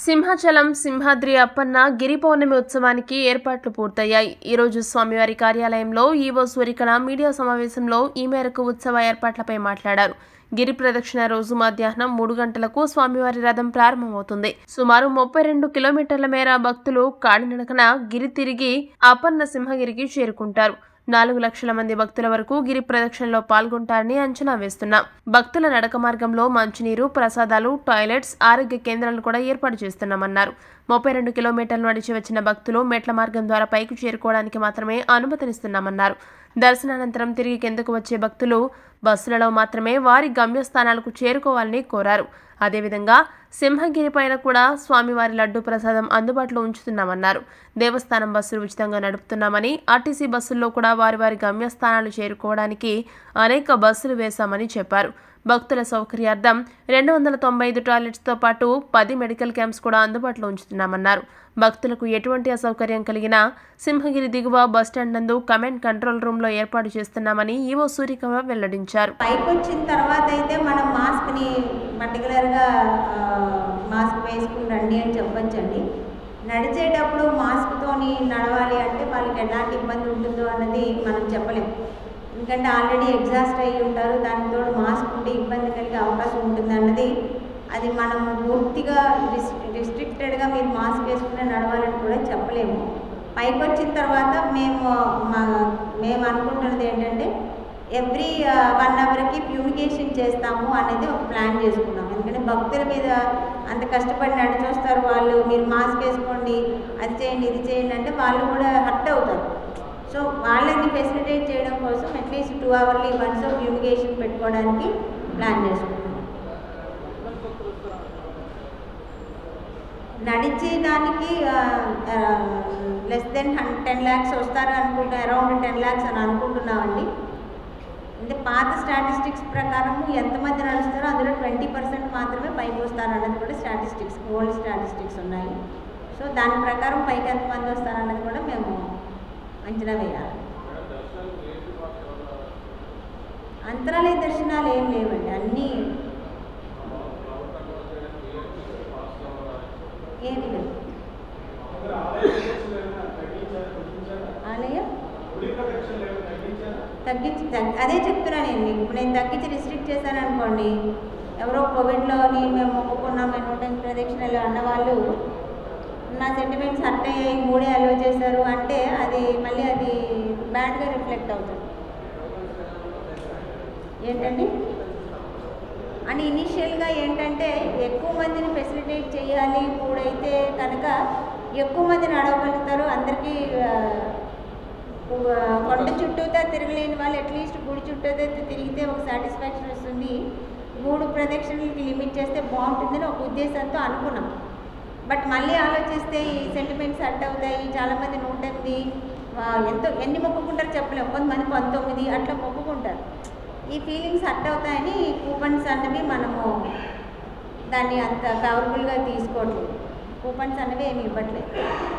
సింహాచలం సింహాద్రి అప్పన్న గిరి పౌర్ణమి ఉత్సవానికి ఏర్పాట్లు పూర్తయ్యాయి ఈ రోజు స్వామివారి కార్యాలయంలో ఈవో సూరికళ మీడియా సమావేశంలో ఈ మేరకు ఉత్సవ ఏర్పాట్లపై మాట్లాడారు గిరి ప్రదక్షిణ రోజు మధ్యాహ్నం మూడు గంటలకు స్వామివారి రథం ప్రారంభమవుతుంది సుమారు ముప్పై రెండు కిలోమీటర్ల మేర భక్తులు కాలినడకన గిరి తిరిగి అప్పన్న సింహగిరికి చేరుకుంటారు నాలుగు లక్షల మంది భక్తుల వరకు గిరి ప్రదక్షిణలో పాల్గొంటారని అంచనా వేస్తున్నాం భక్తుల నడక మార్గంలో మంచినీరు ప్రసాదాలు టాయిలెట్స్ ఆరోగ్య కేంద్రాలను కూడా ఏర్పాటు చేస్తున్నామన్నారు ముప్పై రెండు కిలోమీటర్లు నడిచి వచ్చిన భక్తులు మెట్ల మార్గం ద్వారా పైకి చేరుకోవడానికి మాత్రమే అనుమతినిస్తున్నామన్నారు దర్శనానంతరం తిరిగి కిందకు వచ్చే భక్తులు బస్సులలో మాత్రమే వారి గమ్యస్థానాలకు చేరుకోవాలని కోరారు అదేవిధంగా సింహగిరి పైన కూడా స్వామివారి లడ్డు ప్రసాదం అందుబాటులో ఉంచుతున్నామన్నారు దేవస్థానం బస్సులు ఉచితంగా నడుపుతున్నామని ఆర్టీసీ బస్సుల్లో కూడా వారి వారి గమ్యస్థానాలు చేరుకోవడానికి అనేక బస్సులు వేశామని చెప్పారు భక్తుల సౌకర్యార్థం రెండు వందల తొంభై ఐదు టాయిలెట్స్తో పాటు పది మెడికల్ క్యాంప్స్ కూడా అందుబాటులో ఉంచుతున్నామన్నారు భక్తులకు ఎటువంటి అసౌకర్యం కలిగినా సింహగిరి దిగువ బస్టాండ్ నందు కమాండ్ కంట్రోల్ రూమ్లో ఏర్పాటు చేస్తున్నామని ఈవో సూరికవ వెల్లడించారు పైకి వచ్చిన తర్వాత అయితే మనం మాస్క్ని పర్టికులర్గా మాస్క్ వేసుకుని రండి అని చెప్పొచ్చండి నడిచేటప్పుడు మాస్క్తోని నడవాలి అంటే వాళ్ళకి ఎలాంటి ఇబ్బంది ఉంటుందో అన్నది మనం చెప్పలేము ఎందుకంటే ఆల్రెడీ ఎగ్జాస్ట్ అయ్యి ఉంటారు దానితో మాస్క్ ఉంటే ఇబ్బంది కలిగే అవకాశం ఉంటుంది అన్నది అది మనం పూర్తిగా రిస్ రిస్ట్రిక్టెడ్గా మీరు మాస్క్ వేసుకునే నడవాలని కూడా చెప్పలేము పైకి వచ్చిన తర్వాత మేము మా మేము అనుకుంటున్నది ఏంటంటే ఎవ్రీ వన్ అవర్కి ప్యూరికేషన్ చేస్తాము అనేది ఒక ప్లాన్ చేసుకున్నాం ఎందుకంటే భక్తుల మీద అంత కష్టపడి నడిచొస్తారు వాళ్ళు మీరు మాస్క్ వేసుకోండి అది చేయండి ఇది చేయండి అంటే వాళ్ళు కూడా హర్ట్ అవుతారు సో వాళ్ళని ఫెసిలిటేట్ చేయడం కోసం at least two hourly once purification పెట్టుకోవడానికి ప్లాన్ చేసుకున్నాం నడిచే దానికి లెస్ దెన్ హన్ టెన్ ల్యాక్స్ వస్తారు అనుకుంటా అరౌండ్ టెన్ ల్యాక్స్ అని అనుకుంటున్నామండి అంటే పాత స్టాటిస్టిక్స్ ప్రకారం ఎంతమంది నడుస్తారో అందులో ట్వంటీ పర్సెంట్ మాత్రమే పైకి వస్తారు అన్నది కూడా స్టాటిస్టిక్స్ ఓల్డ్ స్టాటిస్టిక్స్ ఉన్నాయి సో దాని ప్రకారం పైకి ఎంతమంది వస్తారన్నది కూడా మేము అంచనా వేయాలి అంతరాలయ దర్శనాలు ఏం లేవండి అన్నీ ఏమి లేవు ఆలయం తగ్గించి తగ్గి అదే చెప్తున్నాను నేను మీకు ఇప్పుడు నేను తగ్గించి రిస్ట్రిక్ట్ చేశాను అనుకోండి ఎవరో కోవిడ్లోని మేము మొక్కుకున్నాం నూట ఎనిమిది ప్రదక్షిణలు అన్నవాళ్ళు నా సెంటిమెంట్స్ హర్ట్ అయ్యాయి మూడే అలో చేశారు అంటే అది మళ్ళీ అది బ్యాడ్గా రిఫ్లెక్ట్ అవుతుంది ఏంటండి అని ఇనీషియల్గా ఏంటంటే ఎక్కువ మందిని ఫెసిలిటేట్ చేయాలి ఇప్పుడైతే కనుక ఎక్కువ మంది నడవగలుగుతారు అందరికీ ఆ, కొండ చుట్టూతా తిరగలేని వాళ్ళు అట్లీస్ట్ గుడి చుట్టూతా తిరిగితే ఒక సాటిస్ఫాక్షన్ వస్తుంది మూడు ప్రదక్షిణలకి లిమిట్ చేస్తే బాగుంటుందని ఒక ఉద్దేశంతో అనుకున్నాం బట్ మళ్ళీ ఆలోచిస్తే ఈ సెంటిమెంట్స్ అట్ అవుతాయి చాలామంది నూట ఎనిమిది ఆ, ఎంతో ఎన్ని మొక్కుకుంటారో చెప్పలేము కొంతమంది పంతొమ్మిది అట్లా మొక్కుకుంటారు ఈ ఫీలింగ్స్ అట్ అవుతాయని ఈ కూపన్స్ అన్నవి మనము దాన్ని అంత పవర్ఫుల్గా తీసుకోవట్లేదు కూపన్స్ అన్నవి ఏమి ఇవ్వట్లేదు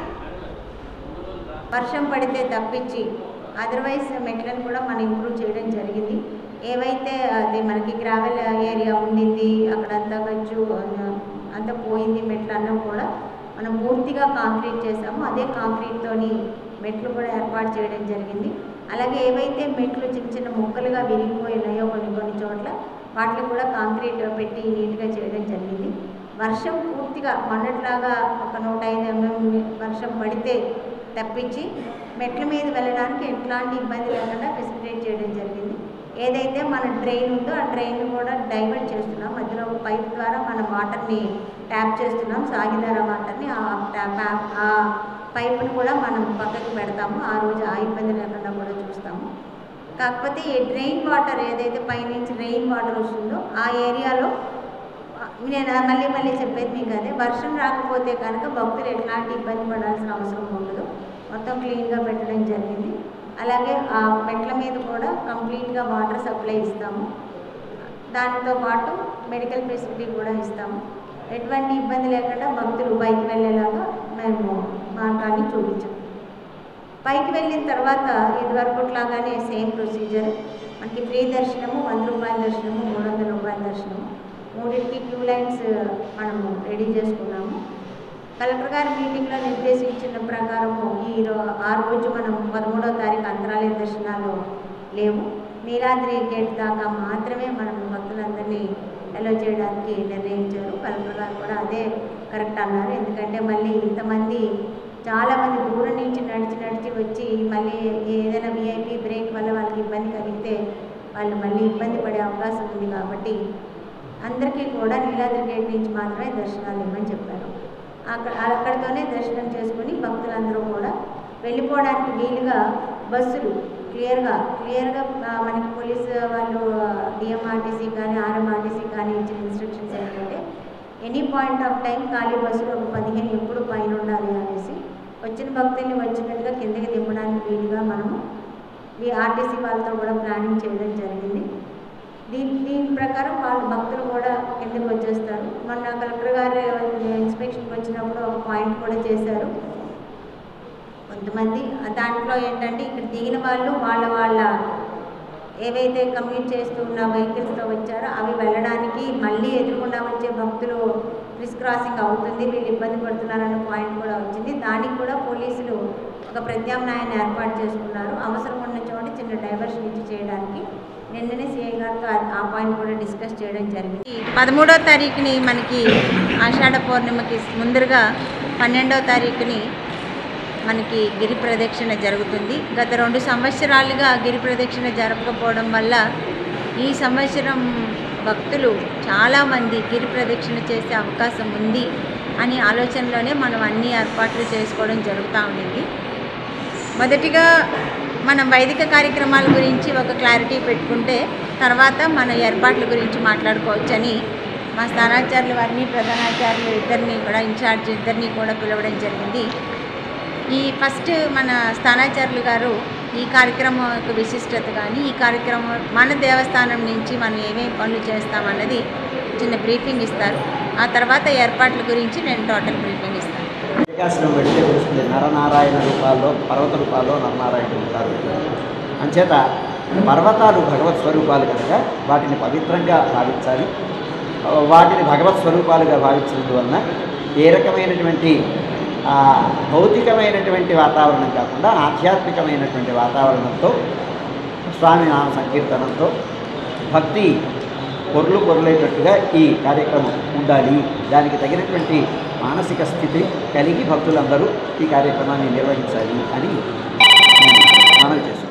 వర్షం పడితే తప్పించి అదర్వైజ్ మెట్లను కూడా మనం ఇంప్రూవ్ చేయడం జరిగింది ఏవైతే అది మనకి గ్రావెల్ ఏరియా ఉండింది అక్కడంతా గచ్చు అంతా పోయింది మెట్లు అన్నం కూడా మనం పూర్తిగా కాంక్రీట్ చేసాము అదే కాంక్రీట్తోని మెట్లు కూడా ఏర్పాటు చేయడం జరిగింది అలాగే ఏవైతే మెట్లు చిన్న చిన్న ముక్కలుగా విరిగిపోయి ఉన్నాయో కొన్ని కొన్ని చోట్ల వాటిని కూడా కాంక్రీట్ పెట్టి నీట్గా చేయడం జరిగింది వర్షం పూర్తిగా మొన్నట్లాగా ఒక నూట ఐదు ఎంఎం వర్షం పడితే తప్పించి మెట్ల మీద వెళ్ళడానికి ఎట్లాంటి ఇబ్బంది లేకుండా ఫెసిలిటేట్ చేయడం జరిగింది ఏదైతే మన డ్రైన్ ఉందో ఆ డ్రైన్ కూడా డైవర్ట్ చేస్తున్నాం మధ్యలో ఒక పైప్ ద్వారా మన వాటర్ని ట్యాప్ చేస్తున్నాం సాగిదార వాటర్ని ఆ ట్యాప్ ఆ పైపును కూడా మనం పక్కకి పెడతాము ఆ రోజు ఆ ఇబ్బంది లేకుండా కూడా చూస్తాము కాకపోతే ఈ డ్రైన్ వాటర్ ఏదైతే పైనుంచి రెయిన్ వాటర్ వస్తుందో ఆ ఏరియాలో నేను మళ్ళీ మళ్ళీ చెప్పేది మీకు అదే వర్షం రాకపోతే కనుక భక్తులు ఎట్లాంటి ఇబ్బంది పడాల్సిన అవసరం ఉండదు మొత్తం క్లీన్గా పెట్టడం జరిగింది అలాగే ఆ మెట్ల మీద కూడా కంప్లీట్గా వాటర్ సప్లై ఇస్తాము దానితో పాటు మెడికల్ ఫెసిలిటీ కూడా ఇస్తాము ఎటువంటి ఇబ్బంది లేకుండా భక్తులు పైకి వెళ్ళేలాగా మేము మార్గాన్ని చూపించాం పైకి వెళ్ళిన తర్వాత ఇదివరకుట్లాగానే సేమ్ ప్రొసీజర్ మనకి ఫ్రీ దర్శనము వంద రూపాయల దర్శనము మూడు వందల రూపాయల దర్శనము మూడింటికి క్యూ లైన్స్ మనము రెడీ చేసుకున్నాము కలెక్టర్ గారి మీటింగ్లో నిర్దేశించిన ప్రకారము ఈ రో ఆ రోజు మనం పదమూడవ తారీఖు అంతరాలయ దర్శనాలు లేవు నీలాద్రి గేట్ దాకా మాత్రమే మనం భక్తులందరినీ అలో చేయడానికి నిర్ణయించారు కలెక్టర్ గారు కూడా అదే కరెక్ట్ అన్నారు ఎందుకంటే మళ్ళీ ఇంతమంది చాలామంది దూరం నుంచి నడిచి నడిచి వచ్చి మళ్ళీ ఏదైనా విఐపి బ్రేక్ వల్ల వాళ్ళకి ఇబ్బంది కలిగితే వాళ్ళు మళ్ళీ ఇబ్బంది పడే అవకాశం ఉంది కాబట్టి అందరికీ కూడా నీలాద్రి గేట్ నుంచి మాత్రమే దర్శనాలు ఇవ్వమని చెప్పారు అక్కడ అక్కడితోనే దర్శనం చేసుకుని భక్తులందరూ కూడా వెళ్ళిపోవడానికి వీలుగా బస్సులు క్లియర్గా క్లియర్గా ఆ, మనకి పోలీస్ వాళ్ళు డిఎంఆర్టీసీ కానీ ఆర్ఎంఆర్టీసీ కానీ ఇచ్చిన ఇన్స్ట్రక్షన్స్ ఏంటంటే ఎనీ పాయింట్ ఆఫ్ టైం ఖాళీ బస్సులు ఒక పదిహేను ఎప్పుడు పైన ఉండాలి అనేసి వచ్చిన భక్తుల్ని వచ్చినట్టుగా కిందకి దింపడానికి వీలుగా మనము ఈ ఆర్టీసీ వాళ్ళతో కూడా ప్లానింగ్ చేయడం జరిగింది దీని దీని ప్రకారం వాళ్ళు భక్తులు కూడా కిందకి వచ్చేస్తారు మొన్న కలెక్టర్ గారు ఇన్స్పెక్షన్కి వచ్చినప్పుడు ఒక పాయింట్ కూడా చేశారు కొంతమంది దాంట్లో ఏంటంటే ఇక్కడ దిగిన వాళ్ళు వాళ్ళ వాళ్ళ ఏవైతే కమ్యూట్ చేస్తూ ఉన్న వెహికల్స్తో వచ్చారో అవి వెళ్ళడానికి మళ్ళీ ఎదురుకుండా వచ్చే భక్తులు క్రిస్ క్రాసింగ్ అవుతుంది వీళ్ళు ఇబ్బంది పడుతున్నారన్న పాయింట్ కూడా వచ్చింది దానికి కూడా పోలీసులు ఒక ప్రత్యామ్నాయాన్ని ఏర్పాటు చేసుకున్నారు అవసరం ఉన్న చోట చిన్న డైవర్షన్ ఇచ్చి చేయడానికి నిన్ననే సిఐ గారితో ఆ- ఆ పాయింట్ కూడా డిస్కస్ చేయడం జరిగింది పదమూడవ తారీఖుని మనకి ఆషాఢ పౌర్ణిమకి ముందరగా పన్నెండవ తారీఖుని మనకి గిరి ప్రదక్షిణ జరుగుతుంది గత రెండు సంవత్సరాలుగా గిరి ప్రదక్షిణ జరగకపోవడం వల్ల ఈ సంవత్సరం భక్తులు చాలామంది గిరి ప్రదక్షిణ చేసే అవకాశం ఉంది అని ఆలోచనలోనే మనం అన్ని ఏర్పాట్లు చేసుకోవడం జరుగుతూ ఉండింది మొదటిగా మనం వైదిక కార్యక్రమాల గురించి ఒక క్లారిటీ పెట్టుకుంటే తర్వాత మన ఏర్పాట్ల గురించి మాట్లాడుకోవచ్చని మా స్థానాచార్యులు వారిని ప్రధానాచార్యులు ఇద్దరిని కూడా ఇన్ఛార్జ్ ఇద్దరిని కూడా పిలవడం జరిగింది ఈ ఫస్ట్ మన స్థానాచార్యులు గారు ఈ కార్యక్రమం యొక్క విశిష్టత కానీ ఈ కార్యక్రమం మన దేవస్థానం నుంచి మనం ఏమేమి పనులు చేస్తామన్నది చిన్న బ్రీఫింగ్ ఇస్తారు ఆ తర్వాత ఏర్పాట్ల గురించి నేను టోటల్ బ్రీఫింగ్ ఇస్తాను ఏకాశ్రమం పెడితే తెలుస్తుంది నరనారాయణ రూపాల్లో పర్వత రూపాల్లో నరనారాయణ ఉంటారు అంచేత పర్వతాలు భగవత్ స్వరూపాలు కనుక వాటిని పవిత్రంగా భావించాలి ఆ, వాటిని భగవత్ స్వరూపాలుగా భావించినందువలన ఏ రకమైనటువంటి ఆ, భౌతికమైనటువంటి వాతావరణం కాకుండా ఆధ్యాత్మికమైనటువంటి వాతావరణంతో స్వామి నామ సంకీర్తనంతో భక్తి పొర్లు పొర్లేటట్టుగా ఈ కార్యక్రమం ఉండాలి దానికి తగినటువంటి మానసిక స్థితి కలిగి భక్తులందరూ ఈ కార్యక్రమాన్ని నిర్వహించాలి అని నేను మనవి చేస్తున్నాను